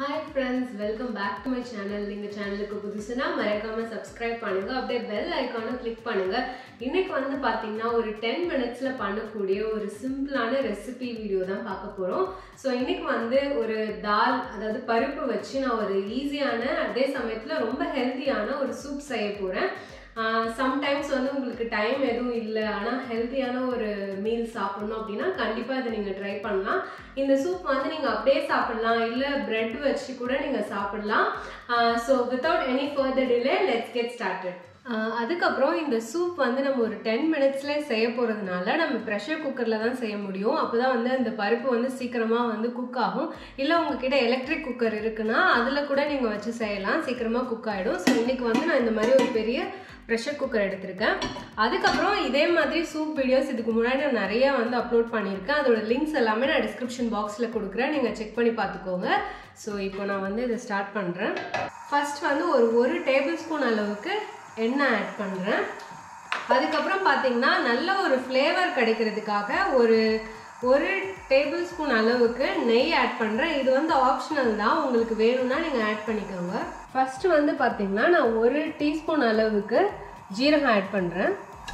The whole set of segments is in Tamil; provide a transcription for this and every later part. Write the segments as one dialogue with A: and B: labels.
A: hi friends welcome back to my channel நீங்கள் சேனலுக்கு புதுசுனா மறக்காமல் சப்ஸ்கிரைப் பண்ணுங்க அப்படியே பெல் ஐக்கானை கிளிக் பண்ணுங்க இன்னைக்கு வந்து பார்த்தீங்கன்னா ஒரு டென் மினிட்ஸில் பண்ணக்கூடிய ஒரு சிம்பிளான ரெசிபி வீடியோ தான் பார்க்க போகிறோம் ஸோ இன்னைக்கு வந்து ஒரு தால் அதாவது பருப்பு வச்சு நான் ஒரு ஈஸியான அதே சமயத்தில் ரொம்ப ஹெல்த்தியான ஒரு சூப் செய்ய போகிறேன் சம்டைம்ஸ் வந்து உங்களுக்கு டைம் எதுவும் இல்லை ஆனால் ஹெல்த்தியான ஒரு மீல் சாப்பிடணும் அப்படின்னா கண்டிப்பாக இதை நீங்கள் ட்ரை பண்ணலாம் இந்த சூப் வந்து நீங்கள் அப்படியே சாப்பிடலாம் இல்லை பிரெட் வச்சு கூட நீங்கள் சாப்பிடலாம் so without any further delay let's get started அதுக்கப்புறம் இந்த சூப் வந்து நம்ம ஒரு டென் மினிட்ஸ்லேயே செய்ய போகிறதுனால நம்ம ப்ரெஷர் குக்கரில் தான் செய்ய முடியும் அப்போ தான் வந்து அந்த பருப்பு வந்து சீக்கிரமாக வந்து குக் ஆகும் இல்லை உங்ககிட்ட எலக்ட்ரிக் குக்கர் இருக்குன்னா அதில் கூட நீங்கள் வச்சு செய்யலாம் சீக்கிரமாக குக் ஆகிடும் ஸோ இன்றைக்கி வந்து நான் இந்த மாதிரி ஒரு பெரிய ப்ரெஷர் குக்கர் எடுத்திருக்கேன் அதுக்கப்புறம் இதே மாதிரி சூப் வீடியோஸ் இதுக்கு முன்னாடி நான் நிறைய வந்து அப்லோட் பண்ணியிருக்கேன் அதோட லிங்க்ஸ் எல்லாமே நான் டிஸ்கிரிப்ஷன் பாக்ஸில் கொடுக்குறேன் நீங்கள் செக் பண்ணி பார்த்துக்கோங்க ஸோ இப்போ நான் வந்து இதை ஸ்டார்ட் பண்ணுறேன் ஃபர்ஸ்ட் வந்து ஒரு ஒரு டேபிள் ஸ்பூன் அளவுக்கு எண்ணெய் ஆட் பண்ணுறேன் அதுக்கப்புறம் பார்த்தீங்கன்னா நல்ல ஒரு ஃப்ளேவர் கிடைக்கிறதுக்காக ஒரு ஒரு டேபிள் ஸ்பூன் அளவுக்கு நெய் ஆட் பண்ணுறேன் இது வந்து ஆப்ஷனல் தான் உங்களுக்கு வேணும்னா நீங்கள் ஆட் பண்ணிக்கோங்க ஃபஸ்ட்டு வந்து பார்த்தீங்கன்னா நான் ஒரு டீஸ்பூன் அளவுக்கு ஜீரகம் ஆட் பண்ணுறேன்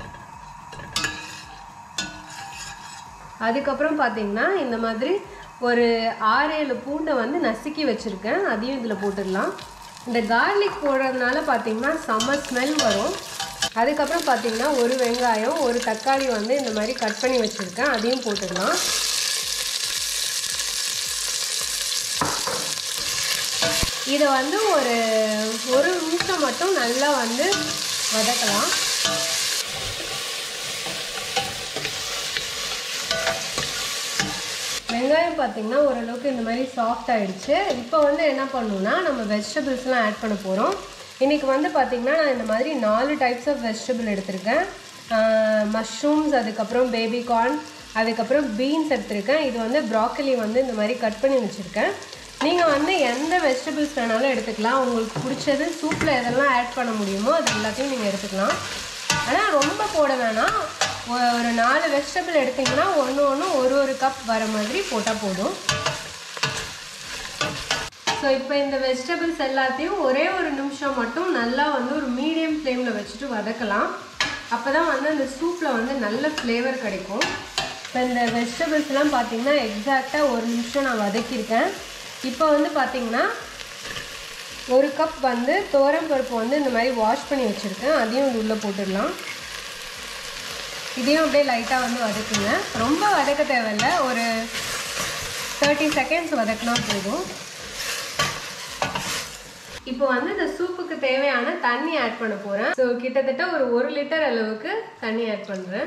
A: அதுக்கப்புறம் பார்த்தீங்கன்னா இந்த மாதிரி ஒரு ஆறு ஏழு பூண்டை வந்து நசுக்கி வச்சுருக்கேன் அதையும் இதில் போட்டுடலாம் இந்த கார்லிக் போடுறதுனால பார்த்தீங்கன்னா செம்ம ஸ்மெல் வரும் அதுக்கப்புறம் பார்த்தீங்கன்னா ஒரு வெங்காயம் ஒரு தக்காளி வந்து இந்த மாதிரி கட் பண்ணி வச்சுருக்கேன் அதையும் போட்டுடலாம் இதை வந்து ஒரு ஒரு நிமிஷம் மட்டும் நல்லா வந்து வதக்கலாம் வெங்காயம் பார்த்தீங்கன்னா ஓரளவுக்கு இந்த மாதிரி சாஃப்ட் ஆகிடுச்சு இப்போ வந்து என்ன பண்ணணும்னா நம்ம வெஜிடபிள்ஸ்லாம் ஆட் பண்ண போகிறோம் இன்றைக்கி வந்து பார்த்திங்கன்னா நான் இந்த மாதிரி நாலு டைப்ஸ் ஆஃப் வெஜிடபிள் எடுத்திருக்கேன் மஷ்ரூம்ஸ் அதுக்கப்புறம் பேபி கார்ன் அதுக்கப்புறம் பீன்ஸ் எடுத்திருக்கேன் இது வந்து ப்ராக்கலி வந்து இந்த மாதிரி கட் பண்ணி வச்சுருக்கேன் நீங்கள் வந்து எந்த வெஜிடபிள்ஸ் வேணாலும் எடுத்துக்கலாம் உங்களுக்கு பிடிச்சது சூப்பில் எதெல்லாம் ஆட் பண்ண முடியுமோ அது எல்லாத்தையும் நீங்கள் எடுத்துக்கலாம் ஆனால் ரொம்ப போட வேணாம் ஒரு நாலு வெஜிடபிள் எடுத்திங்கன்னா ஒன்று ஒன்று ஒரு ஒரு கப் வர மாதிரி போட்டால் போதும் ஸோ இப்போ இந்த வெஜிடபிள்ஸ் எல்லாத்தையும் ஒரே ஒரு நிமிஷம் மட்டும் நல்லா வந்து ஒரு மீடியம் ஃப்ளேமில் வச்சுட்டு வதக்கலாம் அப்போ தான் வந்து அந்த சூப்பில் வந்து நல்ல ஃப்ளேவர் கிடைக்கும் இப்போ இந்த வெஜிடபிள்ஸ்லாம் பார்த்தீங்கன்னா எக்ஸாக்டாக ஒரு நிமிஷம் நான் வதக்கியிருக்கேன் இப்போ வந்து பார்த்தீங்கன்னா ஒரு கப் வந்து தோரம் பருப்பு வந்து இந்த மாதிரி வாஷ் பண்ணி வச்சுருக்கேன் அதையும் இது உள்ளே போட்டுடலாம் இதையும் அப்படியே லைட்டாக வந்து வதக்குங்க ரொம்ப வதக்க தேவையில்ல ஒரு தேர்ட்டி செகண்ட்ஸ் வதக்கினா போதும் இப்போ வந்து இந்த சூப்புக்கு தேவையான தண்ணி ஆட் பண்ண போகிறேன் ஸோ கிட்டத்தட்ட ஒரு ஒரு லிட்டர் அளவுக்கு தண்ணி ஆட் பண்ணுறேன்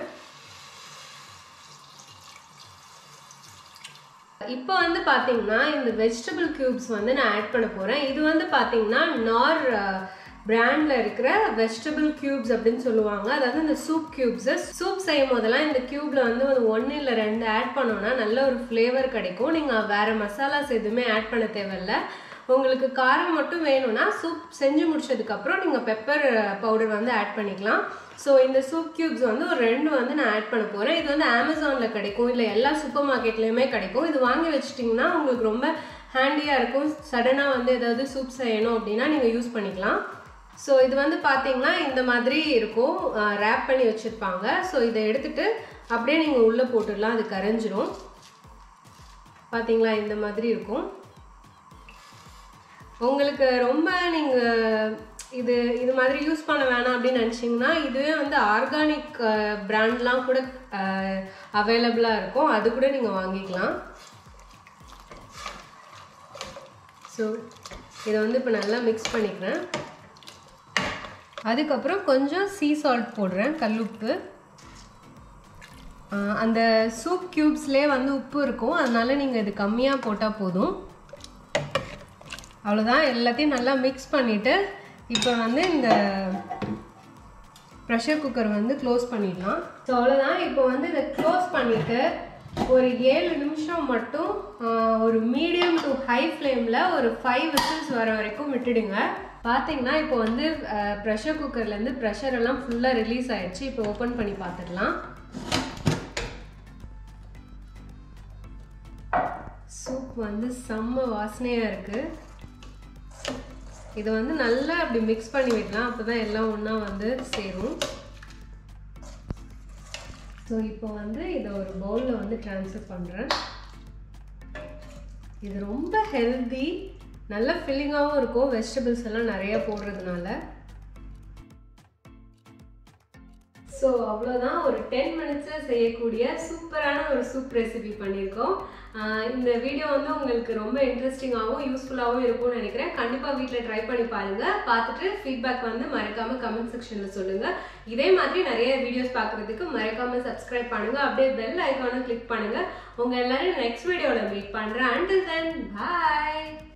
A: இப்போ வந்து பார்த்தீங்கன்னா இந்த வெஜிடபிள் க்யூப்ஸ் வந்து நான் ஆட் பண்ண போகிறேன் இது வந்து பார்த்தீங்கன்னா நார் பிராண்டில் இருக்கிற வெஜிடபிள் க்யூப்ஸ் அப்படின்னு சொல்லுவாங்க அதாவது இந்த சூப் க்யூப்ஸு சூப் செய்யும் போதெல்லாம் இந்த க்யூப்பில் வந்து ஒரு ஒன்று இல்லை ரெண்டு ஆட் பண்ணோன்னா நல்ல ஒரு ஃப்ளேவர் கிடைக்கும் நீங்கள் வேறு மசாலாஸ் எதுவுமே ஆட் பண்ண தேவையில்ல உங்களுக்கு காரம் மட்டும் வேணும்னா சூப் செஞ்சு முடிச்சதுக்கப்புறம் நீங்கள் பெப்பர் பவுடர் வந்து ஆட் பண்ணிக்கலாம் ஸோ இந்த சூப் க்யூப்ஸ் வந்து ஒரு ரெண்டு வந்து நான் ஆட் பண்ண போகிறேன் இது வந்து அமேசானில் கிடைக்கும் இல்லை எல்லா சூப்பர் மார்க்கெட்லேயுமே கிடைக்கும் இது வாங்கி வச்சிட்டிங்கன்னா உங்களுக்கு ரொம்ப ஹேண்டியாக இருக்கும் சடனாக வந்து ஏதாவது சூப் செய்யணும் அப்படின்னா நீங்கள் யூஸ் பண்ணிக்கலாம் ஸோ இது வந்து பார்த்தீங்கன்னா இந்த மாதிரி இருக்கும் ரேப் பண்ணி வச்சுருப்பாங்க ஸோ இதை எடுத்துகிட்டு அப்படியே நீங்கள் உள்ளே போட்டுடலாம் அது கரைஞ்சிரும் பார்த்தீங்களா இந்த மாதிரி இருக்கும் உங்களுக்கு ரொம்ப நீங்கள் இது இது மாதிரி யூஸ் பண்ண வேணாம் அப்படின்னு நினச்சிங்கன்னா இதுவே வந்து ஆர்கானிக் பிராண்ட்லாம் கூட அவைலபிளாக இருக்கும் அது கூட நீங்கள் வாங்கிக்கலாம் ஸோ இதை வந்து இப்போ நல்லா மிக்ஸ் பண்ணிக்கிறேன் அதுக்கப்புறம் கொஞ்சம் சீ சால்ட் போடுறேன் கல்லுப்பு அந்த சூப் க்யூப்ஸ்லேயே வந்து உப்பு இருக்கும் அதனால நீங்கள் இது கம்மியாக போட்டால் போதும் அவ்வளோதான் எல்லாத்தையும் நல்லா மிக்ஸ் பண்ணிவிட்டு இப்போ வந்து இந்த ப்ரெஷர் குக்கர் வந்து க்ளோஸ் பண்ணிடலாம் ஸோ அவ்வளோதான் இப்போ வந்து இதை க்ளோஸ் பண்ணிவிட்டு ஒரு ஏழு நிமிஷம் மட்டும் ஒரு மீடியம் டு ஹை ஃப்ளேமில் ஒரு ஃபைவ் விசில்ஸ் வர வரைக்கும் விட்டுடுங்க பார்த்தீங்கன்னா இப்போ வந்து ப்ரெஷர் குக்கர்லேருந்து ப்ரெஷர் எல்லாம் ஃபுல்லாக ரிலீஸ் ஆயிடுச்சு இப்போ ஓப்பன் பண்ணி பார்த்துடலாம் சூப் வந்து செம்ம வாசனையாக இருக்குது இதை வந்து நல்லா அப்படி மிக்ஸ் பண்ணி விடலாம் அப்போ தான் எல்லாம் ஒன்றா வந்து சேரும் ஸோ இப்போ வந்து இதை ஒரு பவுலில் வந்து ட்ரான்ஸ்ஃபர் பண்ணுறேன் இது ரொம்ப ஹெல்தி நல்ல ஃபில்லிங்காகவும் இருக்கும் வெஜிடபிள்ஸ் எல்லாம் நிறைய போடுறதுனால ஸோ அவ்வளோதான் ஒரு டென் மினிட்ஸில் செய்யக்கூடிய சூப்பரான ஒரு சூப் ரெசிபி பண்ணியிருக்கோம் ஆஹ் இந்த வீடியோ வந்து உங்களுக்கு ரொம்ப இன்ட்ரெஸ்டிங்காகவும் யூஸ்ஃபுல்லாகவும் இருக்கும்னு நினைக்கிறேன் கண்டிப்பாக வீட்டில் ட்ரை பண்ணி பாருங்கள் பார்த்துட்டு ஃபீட்பேக் வந்து மறக்காமல் கமெண்ட் செக்ஷனில் சொல்லுங்கள் இதே மாதிரி நிறைய வீடியோஸ் பார்க்குறதுக்கு மறக்காமல் சப்ஸ்கிரைப் பண்ணுங்கள் அப்படியே பெல் ஐக்கானும் கிளிக் பண்ணுங்கள் உங்கள் எல்லாரும் நெக்ஸ்ட் வீடியோவில் மீட் பண்ணுறேன் அண்டில் தென் பாய்